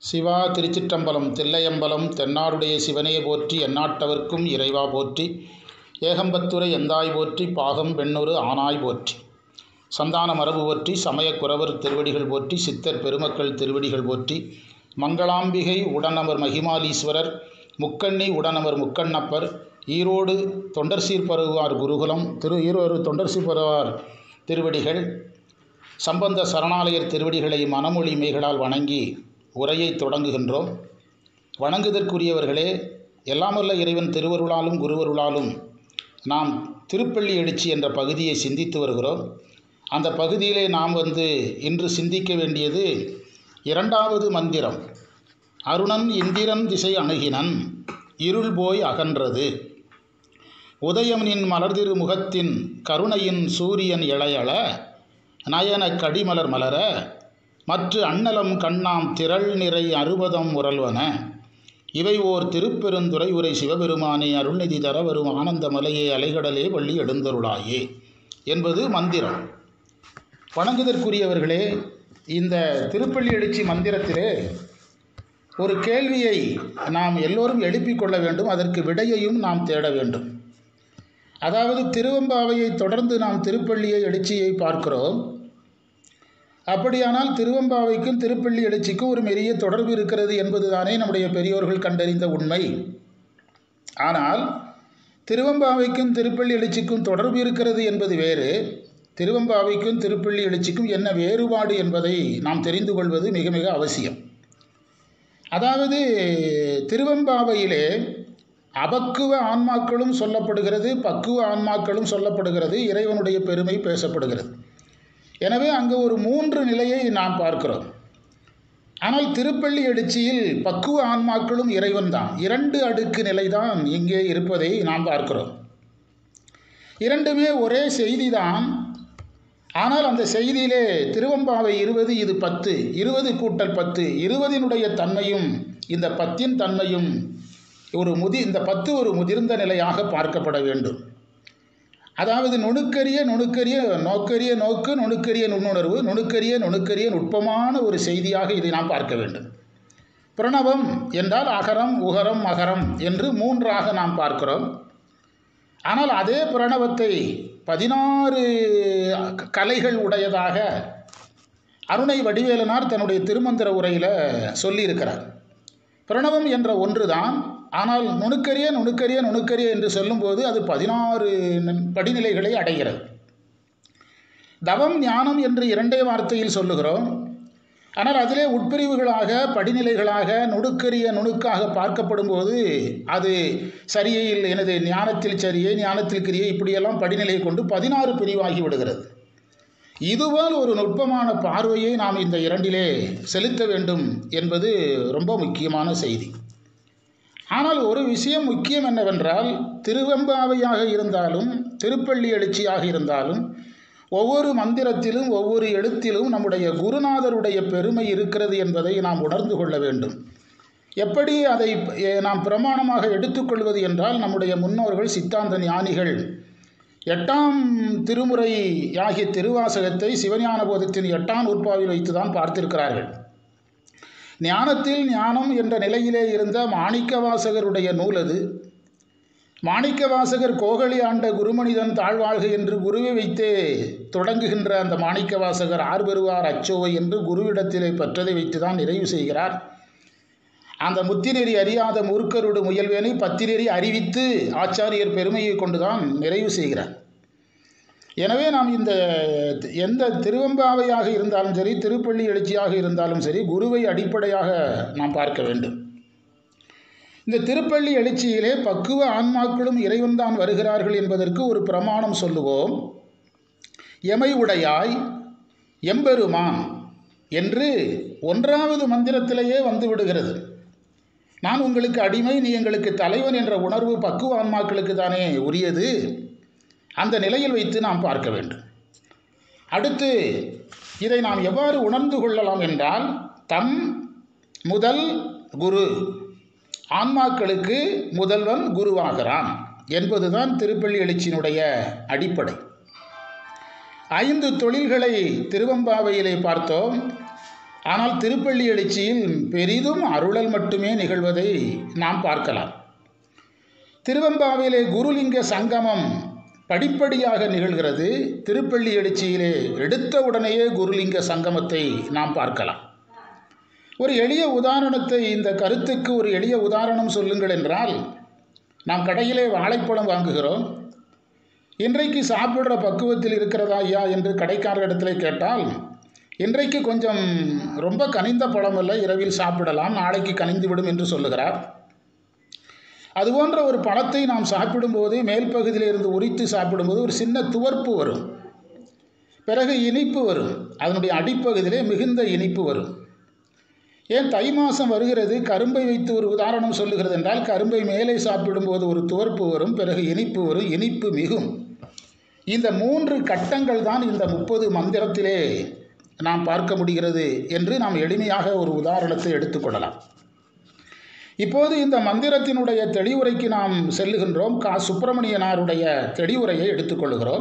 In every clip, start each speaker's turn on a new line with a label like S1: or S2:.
S1: சிவா திருச்சிற்றம்பலம் தில்லையம்பலம் தென்னாடுடைய சிவனே போற்றி எந்நாட்டவர்க்கும் இறைவா போற்றி ஏகம்பத்துரை எந்தாய் போற்றி பாகம் பெண்ணொரு ஆனாய் போற்றி சந்தான மரபு போற்றி சமயக் குறவர் திருவடிகள் போற்றி சித்தர் பெருமக்கள் திருவடிகள் போற்றி மங்களாம்பிகை உடனமர் மகிமாலீஸ்வரர் முக்கண்ணி உடனமர் முக்கண்ணப்பர் ஈரோடு தொண்டர் சீர்பருவார் குருகுலம் திரு ஈரோடு தொண்டர் சீர்பருவார் திருவடிகள் சம்பந்த சரணாலயர் திருவடிகளை மனமொழி மெய்களால் வணங்கி உரையை தொடங்குகின்றோம் வணங்குதற்குரியவர்களே எல்லாமல்ல இறைவன் திருவருளாலும் குருவருளாலும் நாம் திருப்பள்ளி எழுச்சி என்ற பகுதியை சிந்தித்து வருகிறோம் அந்த பகுதியிலே நாம் வந்து இன்று சிந்திக்க வேண்டியது இரண்டாவது மந்திரம் அருணன் இந்திரன் திசை அணுகினன் இருள் போய் அகன்றது உதயமனின் மலர்திரு முகத்தின் கருணையின் சூரியன் இளையள நயன கடிமலர் மலர மற்ற அண்ணலம் கண்ணாம் திரள் நிறை அறுபதம் உரல்வன இவை ஓர் திருப்பெருந்துறை உரை சிவபெருமானே அருள்நிதி தர வரும் ஆனந்த மலையே அலைகடலே வள்ளி எழுந்தருளாயே என்பது மந்திரம் வணங்குதற்குரியவர்களே இந்த திருப்பள்ளி எழுச்சி மந்திரத்திலே ஒரு கேள்வியை நாம் எல்லோரும் எழுப்பிக் கொள்ள வேண்டும் அதற்கு விடையையும் நாம் தேட வேண்டும் அதாவது திருவம்பாவையை தொடர்ந்து நாம் திருப்பள்ளியை எழுச்சியை பார்க்கிறோம் அப்படியானால் திருவம்பாவைக்கும் திருப்பள்ளி எழுச்சிக்கும் ஒரு பெரிய தொடர்பு இருக்கிறது என்பதுதானே நம்முடைய பெரியோர்கள் கண்டறிந்த உண்மை ஆனால் திருவம்பாவைக்கும் திருப்பள்ளி எழுச்சிக்கும் தொடர்பு இருக்கிறது என்பது வேறு திருவம்பாவைக்கும் திருப்பள்ளி எழுச்சிக்கும் என்ன வேறுபாடு என்பதை நாம் தெரிந்து கொள்வது மிக மிக அவசியம் அதாவது திருவம்பாவையிலே அபக்குவ ஆன்மாக்களும் சொல்லப்படுகிறது பக்குவ ஆன்மாக்களும் சொல்லப்படுகிறது இறைவனுடைய பெருமை பேசப்படுகிறது எனவே அங்கே ஒரு மூன்று நிலையை நாம் பார்க்கிறோம் ஆனால் திருப்பள்ளி எழுச்சியில் பக்குவ ஆன்மாக்களும் இறைவன் தான் இரண்டு அடுக்கு நிலைதான் இங்கே இருப்பதை நாம் பார்க்கிறோம் இரண்டுமே ஒரே செய்தி தான் ஆனால் அந்த செய்தியிலே திருவம்பாவை இருபது இது பத்து இருபது கூட்டல் பத்து இருபதினுடைய தன்மையும் இந்த பத்தின் தன்மையும் ஒரு முதி இந்த பத்து ஒரு முதிர்ந்த நிலையாக பார்க்கப்பட வேண்டும் அதாவது நுணுக்கரிய நுணுக்கரிய நோக்கரிய நோக்கு நுணுக்கரிய நுண்ணுணர்வு நுணுக்கரிய நுணுக்கரிய நுட்பமான ஒரு செய்தியாக இதை நாம் பார்க்க வேண்டும் பிரணவம் என்றால் அகரம் உகரம் மகரம் என்று மூன்றாக நாம் பார்க்கிறோம் ஆனால் அதே பிரணவத்தை பதினாறு கலைகள் உடையதாக அருணை வடிவேலனார் தன்னுடைய திருமந்திர உரையில் சொல்லியிருக்கிறார் பிரணவம் என்ற ஒன்றுதான் ஆனால் நுணுக்கரிய நுணுக்கரிய நுணுக்கரிய என்று சொல்லும்போது அது பதினாறு படிநிலைகளை அடைகிறது தவம் ஞானம் என்று இரண்டே வார்த்தையில் சொல்லுகிறோம் ஆனால் அதிலே உட்பிரிவுகளாக படிநிலைகளாக நுணுக்கரிய நுணுக்காக பார்க்கப்படும் போது அது சரியில் எனது ஞானத்தில் சரியே ஞானத்தில் கிரியை இப்படியெல்லாம் படிநிலையை கொண்டு பதினாறு பிரிவாகி விடுகிறது இதுபோல் ஒரு நுட்பமான பார்வையை நாம் இந்த இரண்டிலே செலுத்த வேண்டும் என்பது ரொம்ப முக்கியமான செய்தி ஆனால் ஒரு விஷயம் முக்கியம் என்னவென்றால் திருவெம்பாவையாக இருந்தாலும் திருப்பள்ளி எழுச்சியாக இருந்தாலும் ஒவ்வொரு மந்திரத்திலும் ஒவ்வொரு எழுத்திலும் நம்முடைய குருநாதருடைய பெருமை இருக்கிறது என்பதை நாம் உணர்ந்து கொள்ள வேண்டும் எப்படி அதை நாம் பிரமாணமாக எடுத்துக்கொள்வது என்றால் நம்முடைய முன்னோர்கள் சித்தாந்த ஞானிகள் எட்டாம் திருமுறை ஆகிய திருவாசகத்தை சிவஞான போதத்தின் எட்டாம் உட்பாவில் வைத்துதான் பார்த்திருக்கிறார்கள் ஞானத்தில் ஞானம் என்ற நிலையிலே இருந்த மாணிக்கவாசகருடைய நூல் அது மாணிக்கவாசகர் கோகலி ஆண்ட குருமனிதன் தாழ்வாழ்க என்று குருவை வைத்தே தொடங்குகின்ற அந்த மாணிக்கவாசகர் ஆர் பெறுவார் அச்சோவை என்று குருவிடத்திலே பற்றதை வைத்துதான் நிறைவு செய்கிறார் அந்த முத்திநெறி அறியாத மூர்க்கருடு முயல்வேனை பத்தினெறி அறிவித்து ஆச்சாரியர் பெருமையை கொண்டுதான் நிறைவு செய்கிறார் எனவே நாம் இந்த எந்த திருவம்பாவையாக இருந்தாலும் சரி திருப்பள்ளி எழுச்சியாக இருந்தாலும் சரி குருவை அடிப்படையாக நாம் பார்க்க வேண்டும் இந்த திருப்பள்ளி எழுச்சியிலே பக்குவ ஆன்மாக்களும் இறைவன்தான் வருகிறார்கள் என்பதற்கு ஒரு பிரமாணம் சொல்லுவோம் எமை உடையாய் எம்பெருமான் என்று ஒன்றாவது மந்திரத்திலேயே வந்து விடுகிறது நான் உங்களுக்கு அடிமை நீ எங்களுக்கு தலைவன் என்ற உணர்வு பக்குவ ஆன்மாக்களுக்கு தானே உரியது அந்த நிலையில் வைத்து நாம் பார்க்க வேண்டும் அடுத்து இதை நாம் எவ்வாறு உணர்ந்து கொள்ளலாம் என்றால் தம் முதல் குரு ஆன்மாக்களுக்கு முதல்வன் குருவாகிறான் என்பதுதான் திருப்பள்ளி எழுச்சியினுடைய அடிப்படை ஐந்து தொழில்களை திருவம்பாவையிலே பார்த்தோம் ஆனால் திருப்பள்ளி எழுச்சியில் பெரிதும் அருளல் மட்டுமே நிகழ்வதை நாம் பார்க்கலாம் திருவெம்பாவிலே குருலிங்க சங்கமம் படிப்படியாக நிகழ்கிறது திருப்பள்ளி எழுச்சியிலே எடுத்த உடனேயே குருலிங்க சங்கமத்தை நாம் பார்க்கலாம் ஒரு எளிய உதாரணத்தை இந்த கருத்துக்கு ஒரு எளிய உதாரணம் சொல்லுங்கள் என்றால் நாம் கடையிலே வாழைப்பழம் வாங்குகிறோம் இன்றைக்கு சாப்பிடுற பக்குவத்தில் இருக்கிறதா ஐயா என்று கடைக்காரரிடத்திலே கேட்டால் இன்றைக்கு கொஞ்சம் ரொம்ப கனிந்த பழம் அல்ல இரவில் சாப்பிடலாம் நாளைக்கு கனிந்து விடும் என்று சொல்லுகிறார் அதுபோன்ற ஒரு பழத்தை நாம் சாப்பிடும்போது மேல் பகுதியில் இருந்து உரித்து சாப்பிடும்போது ஒரு சின்ன துவர்ப்பு வரும் பிறகு இனிப்பு வரும் அதனுடைய அடிப்பகுதியிலே மிகுந்த இனிப்பு வரும் ஏன் தை மாதம் வருகிறது கரும்பை வைத்து ஒரு உதாரணம் சொல்லுகிறது என்றால் கரும்பை மேலே சாப்பிடும்போது ஒரு துவர்ப்பு வரும் பிறகு இனிப்பு வரும் இனிப்பு மிகும் இந்த மூன்று கட்டங்கள் தான் இந்த முப்பது மந்திரத்திலே நாம் பார்க்க முடிகிறது என்று நாம் எளிமையாக ஒரு உதாரணத்தை எடுத்துக்கொள்ளலாம் இப்போது இந்த மந்திரத்தினுடைய தெளிவுரைக்கு நாம் செல்லுகின்றோம் கா சுப்பிரமணியனாருடைய தெளிவுரையை எடுத்துக்கொள்கிறோம்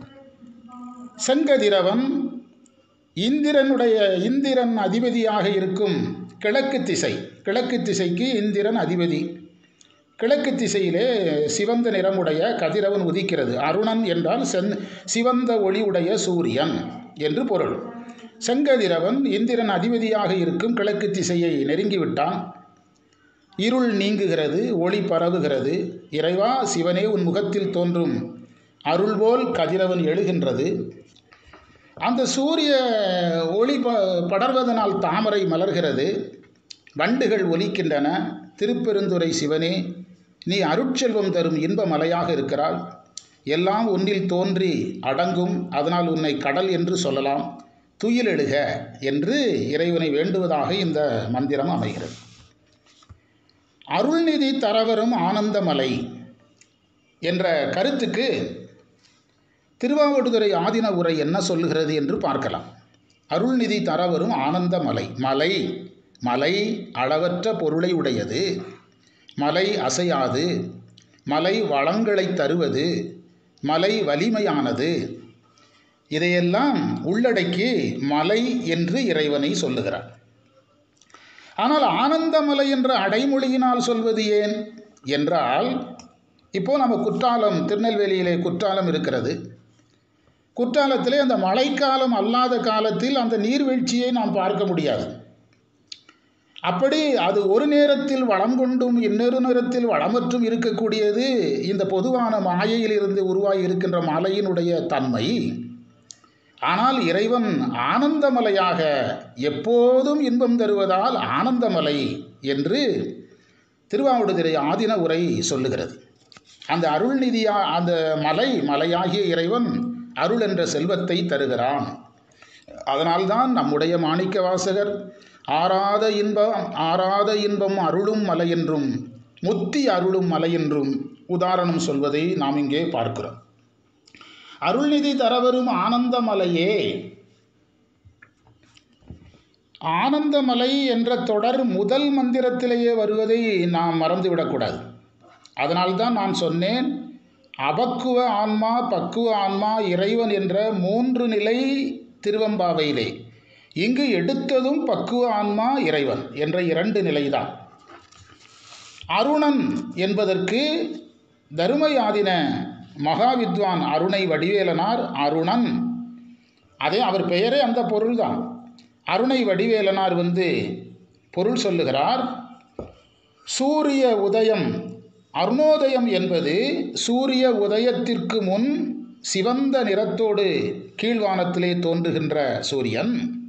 S1: செங்கதிரவன் இந்திரனுடைய இந்திரன் அதிபதியாக இருக்கும் கிழக்கு திசை கிழக்கு திசைக்கு இந்திரன் அதிபதி கிழக்கு திசையிலே சிவந்த நிறமுடைய கதிரவன் உதிக்கிறது அருணன் என்றால் சென் சிவந்த ஒளி உடைய சூரியன் என்று பொருள் செங்கதிரவன் இந்திரன் அதிபதியாக இருக்கும் கிழக்கு திசையை நெருங்கிவிட்டான் இருள் நீங்குகிறது ஒளி பரவுகிறது இறைவா சிவனே உன் முகத்தில் தோன்றும் அருள்போல் கதிரவன் எழுகின்றது அந்த சூரிய ஒளி ப படர்வதனால் தாமரை மலர்கிறது வண்டுகள் ஒலிக்கின்றன திருப்பெருந்துறை சிவனே நீ அருட்செல்வம் தரும் இன்ப மலையாக இருக்கிறாள் எல்லாம் உன்னில் தோன்றி அடங்கும் அதனால் உன்னை கடல் என்று சொல்லலாம் துயிலெழுக என்று இறைவனை வேண்டுவதாக இந்த மந்திரம் அமைகிறது அருள்நிதி தரவரும் ஆனந்தமலை என்ற கருத்துக்கு திருவாவடுதுறை ஆதின உரை என்ன சொல்லுகிறது என்று பார்க்கலாம் அருள்நிதி தரவரும் ஆனந்தமலை மலை மலை அளவற்ற பொருளை உடையது மலை அசையாது மலை வளங்களை தருவது மலை வலிமையானது இதையெல்லாம் உள்ளடக்கி மலை என்று இறைவனை சொல்லுகிறார் ஆனால் ஆனந்தமலை என்ற அடைமொழியினால் சொல்வது ஏன் என்றால் இப்போ நம்ம குற்றாலம் திருநெல்வேலியிலே குற்றாலம் இருக்கிறது குற்றாலத்திலே அந்த மழைக்காலம் அல்லாத காலத்தில் அந்த நீர்வீழ்ச்சியை நாம் பார்க்க முடியாது அப்படி அது ஒரு நேரத்தில் வளம் கொண்டும் இன்னொரு நேரத்தில் வளமற்றும் இருக்கக்கூடியது இந்த பொதுவான மாயையிலிருந்து உருவாகி இருக்கின்ற மலையினுடைய தன்மை ஆனால் இறைவன் ஆனந்தமலையாக எப்போதும் இன்பம் தருவதால் ஆனந்தமலை என்று திருவாவடுதுறை ஆதின உரை சொல்லுகிறது அந்த அருள்நிதியா அந்த மலை மலையாகிய இறைவன் அருள் என்ற செல்வத்தை தருகிறான் அதனால்தான் நம்முடைய மாணிக்க வாசகர் ஆறாத இன்பம் ஆறாத இன்பம் அருளும் மலை என்றும் முத்தி அருளும் மலை என்றும் உதாரணம் சொல்வதை நாம் இங்கே பார்க்கிறோம் அருள்நிதி தரவரும் ஆனந்தமலையே ஆனந்தமலை என்ற தொடர் முதல் மந்திரத்திலேயே வருவதை நாம் மறந்துவிடக்கூடாது அதனால்தான் நான் சொன்னேன் அபக்குவ ஆன்மா பக்குவ ஆன்மா இறைவன் என்ற மூன்று நிலை திருவம்பாவையிலே இங்கு எடுத்ததும் பக்குவ ஆன்மா இறைவன் என்ற இரண்டு நிலைதான் அருணன் என்பதற்கு தருமயாதின மகாவித்வான் அருணை வடிவேலனார் அருணன் அதே அவர் பெயரே அந்த பொருள்தான் அருணை வடிவேலனார் வந்து பொருள் சொல்லுகிறார் சூரிய உதயம் அருணோதயம் என்பது சூரிய உதயத்திற்கு முன் சிவந்த நிறத்தோடு கீழ்வானத்திலே தோன்றுகின்ற சூரியன்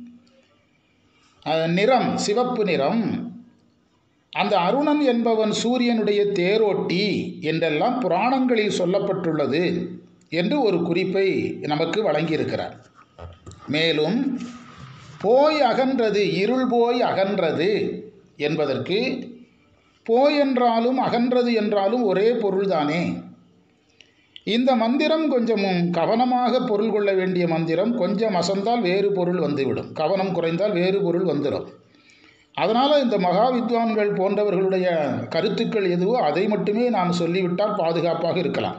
S1: நிறம் சிவப்பு நிறம் அந்த அருணன் என்பவன் சூரியனுடைய தேரோட்டி என்றெல்லாம் புராணங்களில் சொல்லப்பட்டுள்ளது என்று ஒரு குறிப்பை நமக்கு வழங்கியிருக்கிறார் மேலும் போய் அகன்றது இருள் போய் அகன்றது என்பதற்கு போய் என்றாலும் அகன்றது என்றாலும் ஒரே பொருள்தானே இந்த மந்திரம் கொஞ்சம் கவனமாக பொருள் கொள்ள வேண்டிய மந்திரம் கொஞ்சம் அசந்தால் வேறு பொருள் வந்துவிடும் கவனம் குறைந்தால் வேறு பொருள் வந்துடும் அதனால் இந்த மகா வித்வான்கள் போன்றவர்களுடைய கருத்துக்கள் எதுவோ அதை மட்டுமே நான் சொல்லிவிட்டால் பாதுகாப்பாக இருக்கலாம்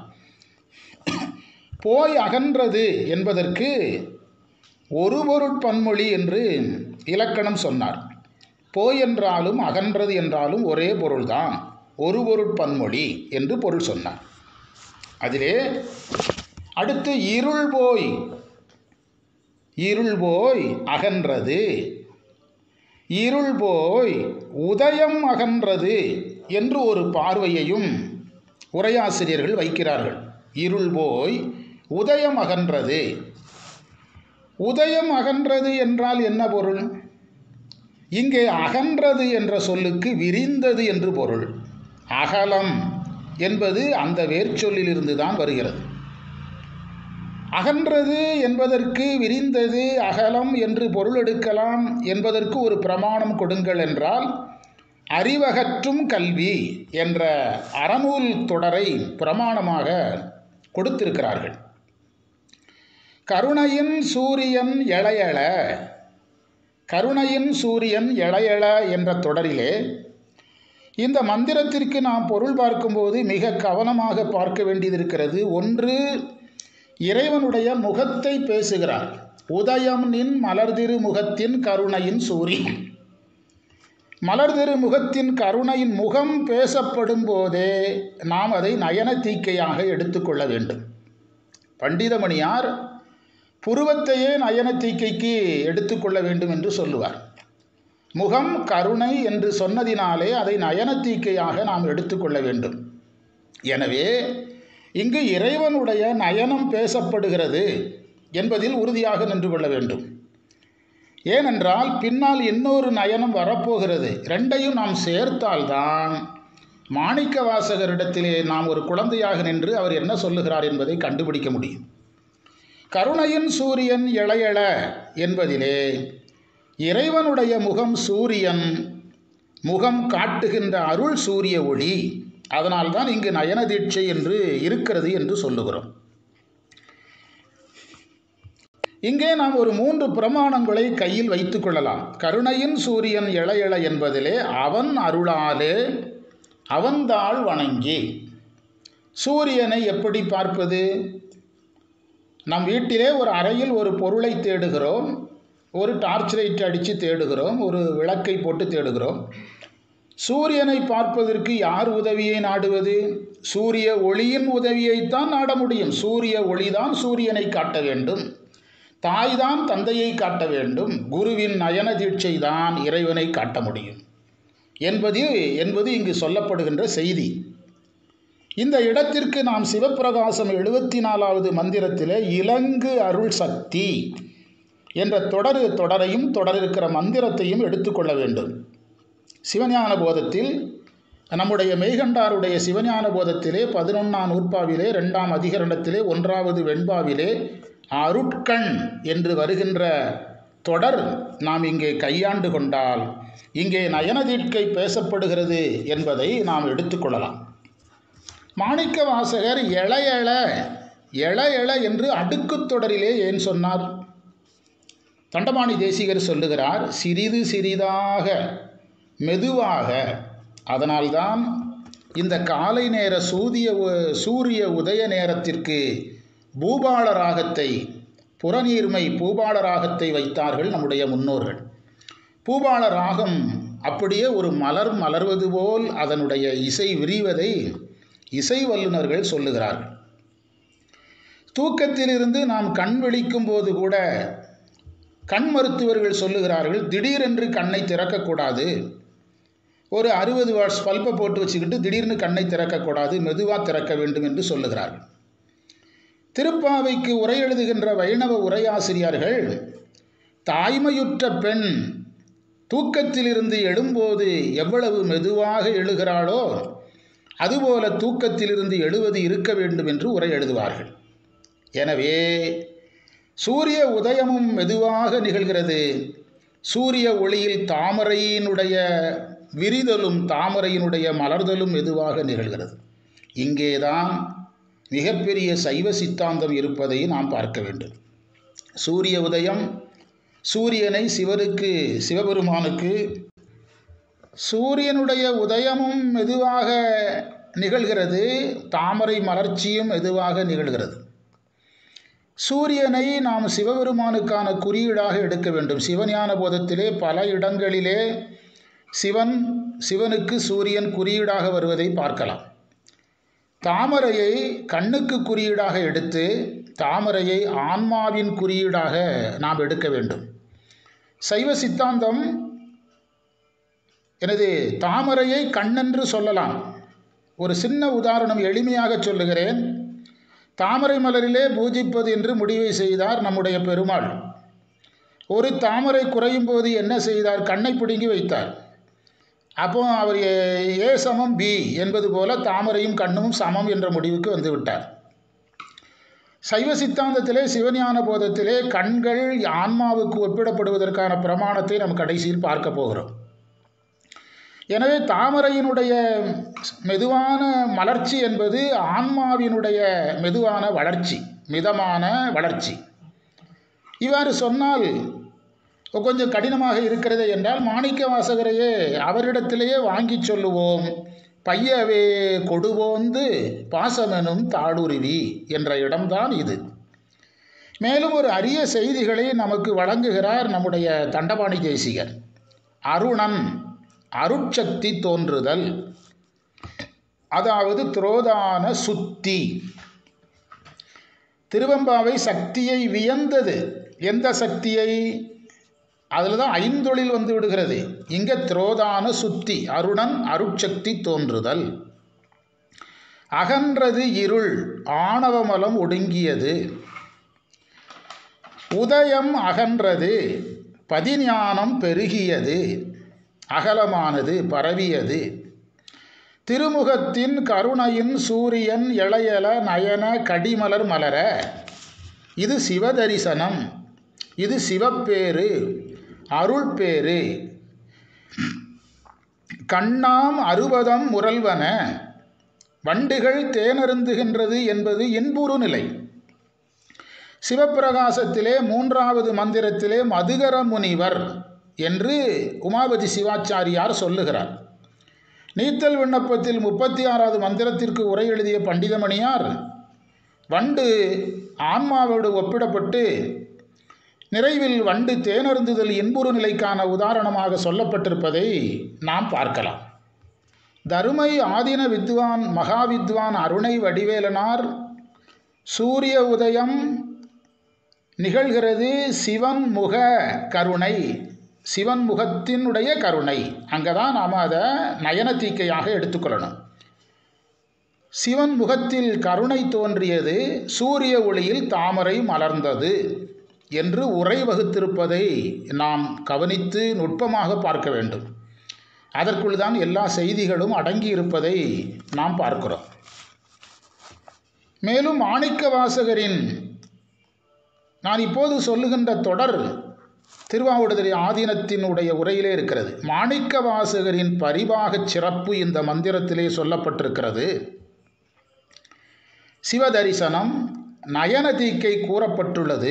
S1: போய் அகன்றது என்பதற்கு ஒரு பொருட் பன்மொழி என்று இலக்கணம் சொன்னார் போய் என்றாலும் அகன்றது என்றாலும் ஒரே பொருள்தான் ஒரு பொருட்பன்மொழி என்று பொருள் சொன்னார் அதிலே அடுத்து இருள் போய் இருள் போய் அகன்றது இருள் போய் உதயம் அகன்றது என்று ஒரு பார்வையையும் உரையாசிரியர்கள் வைக்கிறார்கள் இருள் போய் உதயம் அகன்றது உதயம் அகன்றது என்றால் என்ன பொருள் இங்கே அகன்றது என்ற சொல்லுக்கு விரிந்தது என்று பொருள் அகலம் என்பது அந்த வேர்ச்சொல்லிலிருந்து தான் வருகிறது அகன்றது என்பதற்கு விரிந்தது அகலம் என்று பொருள் எடுக்கலாம் என்பதற்கு ஒரு பிரமாணம் கொடுங்கள் என்றால் அறிவகற்றும் கல்வி என்ற அறநூல் தொடரை பிரமாணமாக கொடுத்திருக்கிறார்கள் கருணையின் சூரியன் எளையள கருணையின் சூரியன் எளையள என்ற தொடரிலே இந்த மந்திரத்திற்கு நாம் பொருள் பார்க்கும்போது மிக கவனமாக பார்க்க வேண்டியது இருக்கிறது ஒன்று இறைவனுடைய முகத்தை பேசுகிறார் உதயம் நின் மலர்திரு முகத்தின் கருணையின் சூரியன் மலர்திரு முகத்தின் கருணையின் முகம் பேசப்படும் போதே நாம் அதை நயன தீக்கையாக எடுத்துக்கொள்ள வேண்டும் பண்டிதமணியார் புருவத்தையே நயன தீக்கைக்கு எடுத்துக்கொள்ள வேண்டும் என்று சொல்லுவார் முகம் கருணை என்று சொன்னதினாலே அதை நயன தீக்கையாக நாம் எடுத்துக்கொள்ள வேண்டும் எனவே இங்கு இறைவனுடைய நயனம் பேசப்படுகிறது என்பதில் உறுதியாக நின்று கொள்ள வேண்டும் ஏனென்றால் பின்னால் இன்னொரு நயனம் வரப்போகிறது ரெண்டையும் நாம் சேர்த்தால்தான் மாணிக்க வாசகரிடத்திலே நாம் ஒரு குழந்தையாக நின்று அவர் என்ன சொல்லுகிறார் என்பதை கண்டுபிடிக்க முடியும் கருணையின் சூரியன் இளையள என்பதிலே இறைவனுடைய முகம் சூரியன் முகம் காட்டுகின்ற அருள் சூரிய ஒளி அதனால்தான் இங்கு நயன தீட்சை என்று இருக்கிறது என்று சொல்லுகிறோம் இங்கே நாம் ஒரு மூன்று பிரமாணங்களை கையில் வைத்து கொள்ளலாம் கருணையின் சூரியன் இளையள என்பதிலே அவன் அருளாலே அவன்தாள் வணங்கி சூரியனை எப்படி பார்ப்பது நம் வீட்டிலே ஒரு அறையில் ஒரு பொருளை தேடுகிறோம் ஒரு டார்ச் லைட் அடித்து தேடுகிறோம் ஒரு விளக்கை போட்டு தேடுகிறோம் சூரியனை பார்ப்பதற்கு யார் உதவியை நாடுவது சூரிய ஒளியின் உதவியைத்தான் நாட முடியும் சூரிய ஒளிதான் சூரியனை காட்ட வேண்டும் தாய்தான் தந்தையை காட்ட வேண்டும் குருவின் நயன தீட்சை தான் இறைவனை காட்ட முடியும் என்பது என்பது இங்கு சொல்லப்படுகின்ற செய்தி இந்த இடத்திற்கு நாம் சிவப்பிரகாசம் எழுபத்தி நாலாவது மந்திரத்திலே இலங்கு அருள் சக்தி என்ற தொடர் தொடரையும் தொடர் இருக்கிற மந்திரத்தையும் எடுத்துக்கொள்ள வேண்டும் சிவஞான போதத்தில் நம்முடைய மெய்கண்டாருடைய சிவஞான போதத்திலே பதினொன்றாம் நூற்பாவிலே ரெண்டாம் அதிகரணத்திலே ஒன்றாவது வெண்பாவிலே அருட்கண் என்று வருகின்ற தொடர் நாம் இங்கே கையாண்டு கொண்டால் இங்கே நயனதீட்கை பேசப்படுகிறது என்பதை நாம் எடுத்துக்கொள்ளலாம் மாணிக்க வாசகர் எழ எழ எழ எழ என்று அடுக்குத் தொடரிலே ஏன் சொன்னார் தண்டமாணி தேசிகர் சொல்லுகிறார் சிறிது சிறிதாக மெதுவாக அதனால்தான் இந்த காலை நேர சூதிய உ- சூரிய உதய நேரத்திற்கு பூபால ராகத்தை புறநீர்மை பூபால ராகத்தை வைத்தார்கள் நம்முடைய முன்னோர்கள் பூபால ராகம் அப்படியே ஒரு மலர் மலர்வது போல் அதனுடைய இசை விரிவதை இசை வல்லுநர்கள் சொல்லுகிறார்கள் தூக்கத்திலிருந்து நாம் கண் விழிக்கும் போது கூட கண் மருத்துவர்கள் சொல்லுகிறார்கள் திடீரென்று கண்ணை திறக்கக்கூடாது ஒரு அறுபது வாட்ஸ் பல்பை போட்டு வச்சுக்கிட்டு திடீர்னு கண்ணை திறக்கக்கூடாது மெதுவாக திறக்க வேண்டும் என்று சொல்லுகிறார்கள் திருப்பாவைக்கு உரை எழுதுகின்ற வைணவ உரையாசிரியர்கள் தாய்மையுற்ற பெண் தூக்கத்திலிருந்து எழும்போது எவ்வளவு மெதுவாக எழுகிறாளோ அதுபோல தூக்கத்திலிருந்து எழுவது இருக்க வேண்டும் என்று உரை எழுதுவார்கள் எனவே சூரிய உதயமும் மெதுவாக நிகழ்கிறது சூரிய ஒளியில் தாமரையினுடைய விரிதலும் தாமரையினுடைய மலர்தலும் மெதுவாக நிகழ்கிறது இங்கேதான் மிகப்பெரிய சைவ சித்தாந்தம் இருப்பதை நாம் பார்க்க வேண்டும் சூரிய உதயம் சூரியனை சிவருக்கு சிவபெருமானுக்கு சூரியனுடைய உதயமும் மெதுவாக நிகழ்கிறது தாமரை மலர்ச்சியும் மெதுவாக நிகழ்கிறது சூரியனை நாம் சிவபெருமானுக்கான குறியீடாக எடுக்க வேண்டும் சிவஞான போதத்திலே பல இடங்களிலே சிவன் சிவனுக்கு சூரியன் குறியீடாக வருவதை பார்க்கலாம் தாமரையை கண்ணுக்கு குறியீடாக எடுத்து தாமரையை ஆன்மாவின் குறியீடாக நாம் எடுக்க வேண்டும் சைவ சித்தாந்தம் எனது தாமரையை கண்ணென்று சொல்லலாம் ஒரு சின்ன உதாரணம் எளிமையாக சொல்லுகிறேன் தாமரை மலரிலே பூஜிப்பது என்று முடிவை செய்தார் நம்முடைய பெருமாள் ஒரு தாமரை குறையும் போது என்ன செய்தார் கண்ணை பிடுங்கி வைத்தார் அப்போ அவர் ஏ சமம் பி என்பது போல தாமரையும் கண்ணும் சமம் என்ற முடிவுக்கு வந்து விட்டார் சைவ சித்தாந்தத்திலே சிவஞான போதத்திலே கண்கள் ஆன்மாவுக்கு ஒப்பிடப்படுவதற்கான பிரமாணத்தை நாம் கடைசியில் பார்க்க போகிறோம் எனவே தாமரையினுடைய மெதுவான மலர்ச்சி என்பது ஆன்மாவினுடைய மெதுவான வளர்ச்சி மிதமான வளர்ச்சி இவ்வாறு சொன்னால் கொஞ்சம் கடினமாக இருக்கிறது என்றால் மாணிக்க வாசகரையே அவரிடத்திலேயே வாங்கி சொல்லுவோம் பையவே கொடுவோந்து பாசமெனும் தாடுருவி என்ற இடம்தான் இது மேலும் ஒரு அரிய செய்திகளை நமக்கு வழங்குகிறார் நம்முடைய தண்டபாணி தேசிகர் அருணன் அருட்சக்தி தோன்றுதல் அதாவது துரோதான சுத்தி திருவம்பாவை சக்தியை வியந்தது எந்த சக்தியை அதில் தான் ஐந்தொழில் வந்து விடுகிறது இங்கே திரோதான சுத்தி அருணன் அருட்சக்தி தோன்றுதல் அகன்றது இருள் ஆணவமலம் ஒடுங்கியது உதயம் அகன்றது பதிஞானம் பெருகியது அகலமானது பரவியது திருமுகத்தின் கருணையின் சூரியன் இளையல நயன கடிமலர் மலர இது சிவதரிசனம் இது சிவப்பேறு அருள் பேரு கண்ணாம் அறுபதம் முரல்வன வண்டுகள் தேனருந்துகின்றது என்பது இன்புறு நிலை சிவப்பிரகாசத்திலே மூன்றாவது மந்திரத்திலே மதுகர முனிவர் என்று உமாபதி சிவாச்சாரியார் சொல்லுகிறார் நீத்தல் விண்ணப்பத்தில் முப்பத்தி ஆறாவது மந்திரத்திற்கு உரை எழுதிய பண்டிதமணியார் வண்டு ஆன்மாவோடு ஒப்பிடப்பட்டு நிறைவில் வண்டு தேனருந்துதல் இன்புறு நிலைக்கான உதாரணமாக சொல்லப்பட்டிருப்பதை நாம் பார்க்கலாம் தருமை ஆதீன வித்வான் மகாவித்வான் அருணை வடிவேலனார் சூரிய உதயம் நிகழ்கிறது சிவன் முக கருணை சிவன் முகத்தினுடைய கருணை அங்கே தான் நாம் அதை நயன தீக்கையாக எடுத்துக்கொள்ளணும் சிவன் முகத்தில் கருணை தோன்றியது சூரிய ஒளியில் தாமரை மலர்ந்தது என்று உரை வகுத்திருப்பதை நாம் கவனித்து நுட்பமாக பார்க்க வேண்டும் அதற்குள் தான் எல்லா செய்திகளும் அடங்கி இருப்பதை நாம் பார்க்கிறோம் மேலும் மாணிக்க வாசகரின் நான் இப்போது சொல்லுகின்ற தொடர் திருவாவூடுதுறை ஆதீனத்தினுடைய உரையிலே இருக்கிறது மாணிக்க வாசகரின் பரிபாகச் சிறப்பு இந்த மந்திரத்திலே சொல்லப்பட்டிருக்கிறது சிவதரிசனம் நயன தீக்கை கூறப்பட்டுள்ளது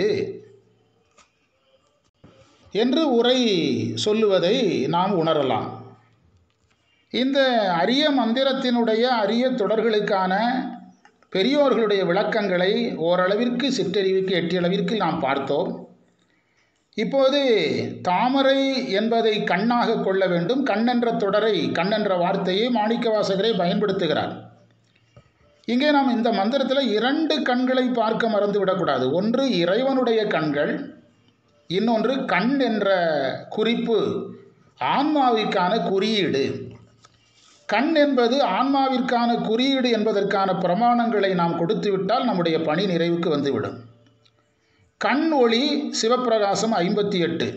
S1: என்று உரை சொல்லுவதை நாம் உணரலாம் இந்த அரிய மந்திரத்தினுடைய அரிய தொடர்களுக்கான பெரியோர்களுடைய விளக்கங்களை ஓரளவிற்கு சிற்றறிவுக்கு எட்டியளவிற்கு நாம் பார்த்தோம் இப்போது தாமரை என்பதை கண்ணாக கொள்ள வேண்டும் கண் என்ற தொடரை கண் என்ற வார்த்தையை மாணிக்கவாசகரை பயன்படுத்துகிறார் இங்கே நாம் இந்த மந்திரத்தில் இரண்டு கண்களை பார்க்க மறந்து விடக்கூடாது ஒன்று இறைவனுடைய கண்கள் இன்னொன்று கண் என்ற குறிப்பு ஆன்மாவிற்கான குறியீடு கண் என்பது ஆன்மாவிற்கான குறியீடு என்பதற்கான பிரமாணங்களை நாம் கொடுத்துவிட்டால் நம்முடைய பணி நிறைவுக்கு வந்துவிடும் கண் ஒளி சிவப்பிரகாசம் ஐம்பத்தி எட்டு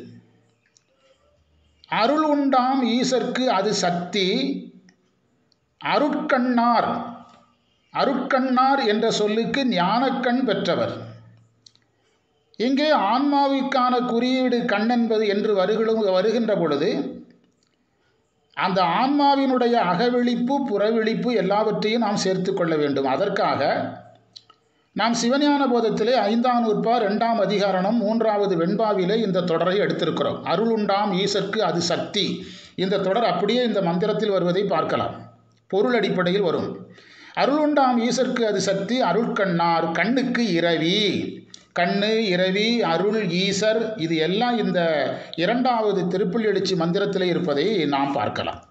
S1: அருள் உண்டாம் ஈசர்க்கு அது சக்தி அருட்கண்ணார் அருட்கண்ணார் என்ற சொல்லுக்கு ஞானக்கண் பெற்றவர் இங்கே ஆன்மாவிற்கான குறியீடு கண் என்பது என்று வருகிலும் வருகின்ற பொழுது அந்த ஆன்மாவினுடைய அகவிழிப்பு புறவிழிப்பு எல்லாவற்றையும் நாம் சேர்த்து கொள்ள வேண்டும் அதற்காக நாம் சிவஞான போதத்திலே ஐந்தாம் நூற்பா ரெண்டாம் அதிகாரணம் மூன்றாவது வெண்பாவிலே இந்த தொடரை எடுத்திருக்கிறோம் அருளுண்டாம் ஈசற்கு அது சக்தி இந்த தொடர் அப்படியே இந்த மந்திரத்தில் வருவதை பார்க்கலாம் பொருள் அடிப்படையில் வரும் அருளுண்டாம் ஈசற்கு அது சக்தி அருட்கண்ணார் கண்ணுக்கு இரவி கண்ணு இரவி அருள் ஈசர் இது எல்லாம் இந்த இரண்டாவது திருப்பள்ளி எழுச்சி மந்திரத்தில் இருப்பதை நாம் பார்க்கலாம்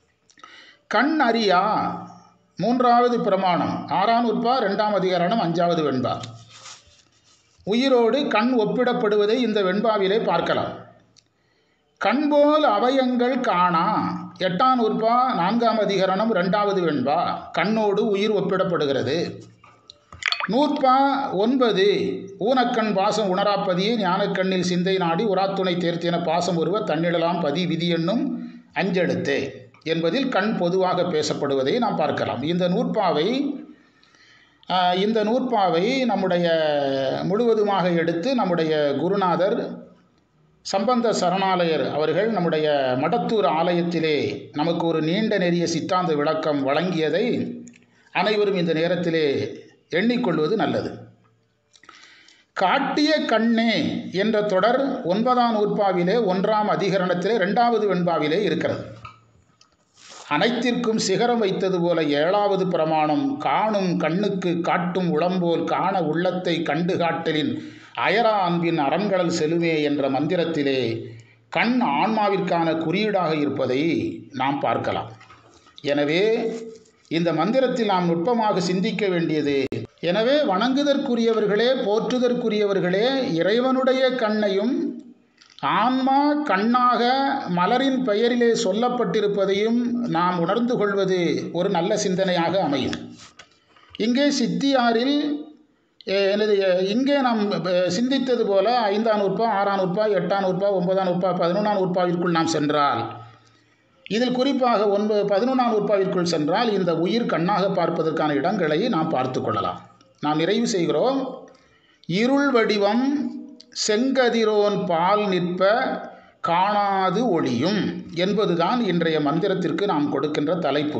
S1: கண் அறியா மூன்றாவது பிரமாணம் ஆறாம் உற்பா ரெண்டாம் அதிகாரணம் அஞ்சாவது வெண்பா உயிரோடு கண் ஒப்பிடப்படுவதை இந்த வெண்பாவிலே பார்க்கலாம் கண்போல் அவயங்கள் காணா எட்டாம் உற்பா நான்காம் அதிகரணம் ரெண்டாவது வெண்பா கண்ணோடு உயிர் ஒப்பிடப்படுகிறது நூற்பா ஒன்பது ஊனக்கண் பாசம் உணராப்பதியே ஞானக்கண்ணில் சிந்தை நாடி உராத்துணை தேர்த்தியன பாசம் ஒருவ தன்னிடலாம் பதி விதி என்னும் அஞ்செழுத்தே என்பதில் கண் பொதுவாக பேசப்படுவதை நாம் பார்க்கலாம் இந்த நூற்பாவை இந்த நூற்பாவை நம்முடைய முழுவதுமாக எடுத்து நம்முடைய குருநாதர் சம்பந்த சரணாலயர் அவர்கள் நம்முடைய மடத்தூர் ஆலயத்திலே நமக்கு ஒரு நீண்ட நெறிய சித்தாந்த விளக்கம் வழங்கியதை அனைவரும் இந்த நேரத்திலே எண்ணிக்கொள்வது நல்லது காட்டிய கண்ணே என்ற தொடர் ஒன்பதாம் நூற்பாவிலே ஒன்றாம் அதிகரணத்திலே ரெண்டாவது வெண்பாவிலே இருக்கிறது அனைத்திற்கும் சிகரம் வைத்தது போல ஏழாவது பிரமாணம் காணும் கண்ணுக்கு காட்டும் உளம்போல் காண உள்ளத்தை கண்டு காட்டலின் அயரா அன்பின் அரண்கடல் செலுமே என்ற மந்திரத்திலே கண் ஆன்மாவிற்கான குறியீடாக இருப்பதை நாம் பார்க்கலாம் எனவே இந்த மந்திரத்தில் நாம் நுட்பமாக சிந்திக்க வேண்டியது எனவே வணங்குதற்குரியவர்களே போற்றுதற்குரியவர்களே இறைவனுடைய கண்ணையும் ஆன்மா கண்ணாக மலரின் பெயரிலே சொல்லப்பட்டிருப்பதையும் நாம் உணர்ந்து கொள்வது ஒரு நல்ல சிந்தனையாக அமையும் இங்கே சித்தியாரில் எனது இங்கே நாம் சிந்தித்தது போல ஐந்தாம் நூற்பா ஆறாம் நூற்பா எட்டாம் நூற்பா ஒன்பதாம் நூற்பா பதினொன்றாம் நூற்பாவிற்குள் நாம் சென்றால் இதில் குறிப்பாக ஒன்பது பதினொன்றாம் நூற்பாவிற்குள் சென்றால் இந்த உயிர் கண்ணாக பார்ப்பதற்கான இடங்களை நாம் பார்த்து கொள்ளலாம் நாம் நிறைவு செய்கிறோம் இருள் வடிவம் செங்கதிரோன் பால் நிற்ப காணாது ஒளியும் என்பதுதான் இன்றைய மந்திரத்திற்கு நாம் கொடுக்கின்ற தலைப்பு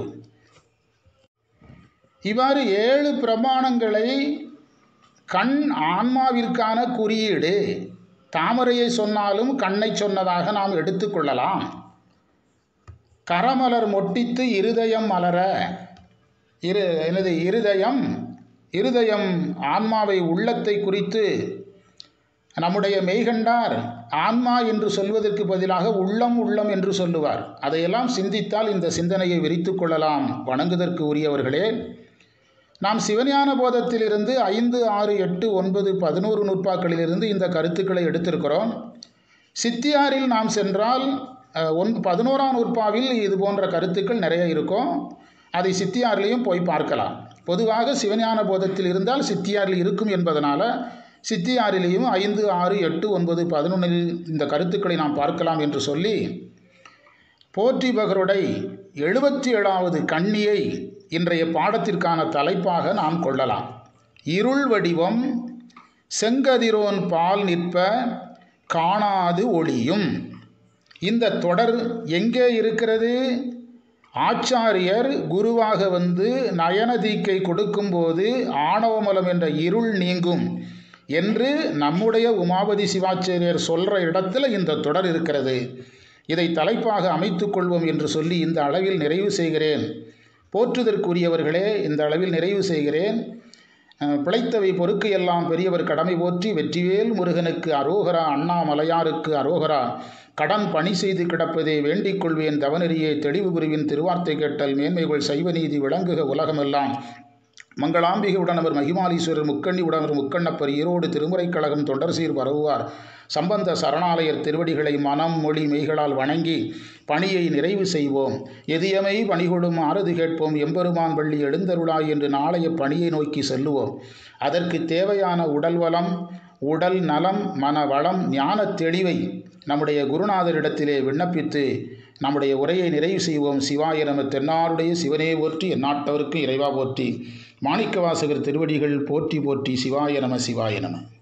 S1: இவ்வாறு ஏழு பிரமாணங்களை கண் ஆன்மாவிற்கான குறியீடு தாமரையை சொன்னாலும் கண்ணை சொன்னதாக நாம் எடுத்துக்கொள்ளலாம் கரமலர் மொட்டித்து இருதயம் மலர இரு எனது இருதயம் இருதயம் ஆன்மாவை உள்ளத்தை குறித்து நம்முடைய மெய்கண்டார் ஆன்மா என்று சொல்வதற்கு பதிலாக உள்ளம் உள்ளம் என்று சொல்லுவார் அதையெல்லாம் சிந்தித்தால் இந்த சிந்தனையை விரித்து கொள்ளலாம் வணங்குதற்கு உரியவர்களே நாம் சிவஞான போதத்திலிருந்து ஐந்து ஆறு எட்டு ஒன்பது பதினோரு நூற்பாக்களிலிருந்து இந்த கருத்துக்களை எடுத்திருக்கிறோம் சித்தியாரில் நாம் சென்றால் ஒன் பதினோராம் நூற்பாவில் இது போன்ற கருத்துக்கள் நிறைய இருக்கும் அதை சித்தியாரிலையும் போய் பார்க்கலாம் பொதுவாக சிவஞான போதத்தில் இருந்தால் சித்தியாரில் இருக்கும் என்பதனால் சித்தியாரிலேயும் ஐந்து ஆறு எட்டு ஒன்பது பதினொன்றில் இந்த கருத்துக்களை நாம் பார்க்கலாம் என்று சொல்லி போற்றி பகருடை எழுபத்தி ஏழாவது கண்ணியை இன்றைய பாடத்திற்கான தலைப்பாக நாம் கொள்ளலாம் இருள் வடிவம் செங்கதிரோன் பால் நிற்ப காணாது ஒளியும் இந்த தொடர் எங்கே இருக்கிறது ஆச்சாரியர் குருவாக வந்து நயனதீக்கை கொடுக்கும்போது ஆணவமலம் என்ற இருள் நீங்கும் என்று நம்முடைய உமாபதி சிவாச்சாரியர் சொல்கிற இடத்துல இந்த தொடர் இருக்கிறது இதை தலைப்பாக அமைத்து கொள்வோம் என்று சொல்லி இந்த அளவில் நிறைவு செய்கிறேன் போற்றுதற்குரியவர்களே இந்த அளவில் நிறைவு செய்கிறேன் பிழைத்தவை பொறுக்கு எல்லாம் பெரியவர் கடமை போற்றி வெற்றிவேல் முருகனுக்கு அரோகரா அண்ணாமலையாருக்கு அரோகரா கடன் பணி செய்து கிடப்பதே வேண்டிக் கொள்வேன் தவநெறியே தெளிவு குருவின் திருவார்த்தை கேட்டல் மேன்மைகள் சைவ நீதி விளங்குக உலகமெல்லாம் மங்களாம்பிகை உடனவர் மகிமாலீஸ்வரர் முக்கண்ணி உடனவர் முக்கண்ணப்பர் ஈரோடு திருமுறைக் கழகம் தொண்டர் சீர் பரவுவார் சம்பந்த சரணாலயர் திருவடிகளை மனம் மொழி மெய்களால் வணங்கி பணியை நிறைவு செய்வோம் எதியமை பணிகொடும் ஆறுது கேட்போம் எம்பெருமான் பள்ளி எழுந்தருளாய் என்று நாளைய பணியை நோக்கி செல்லுவோம் அதற்கு தேவையான உடல் வளம் உடல் நலம் மன வளம் ஞான தெளிவை நம்முடைய குருநாதரிடத்திலே விண்ணப்பித்து நம்முடைய உரையை நிறைவு செய்வோம் சிவாய நம தென்னாருடைய சிவனே போற்றி எந்நாட்டவருக்கு இறைவா போற்றி மாணிக்கவாசகர் திருவடிகள் போற்றி போற்றி சிவாய நம சிவாய நம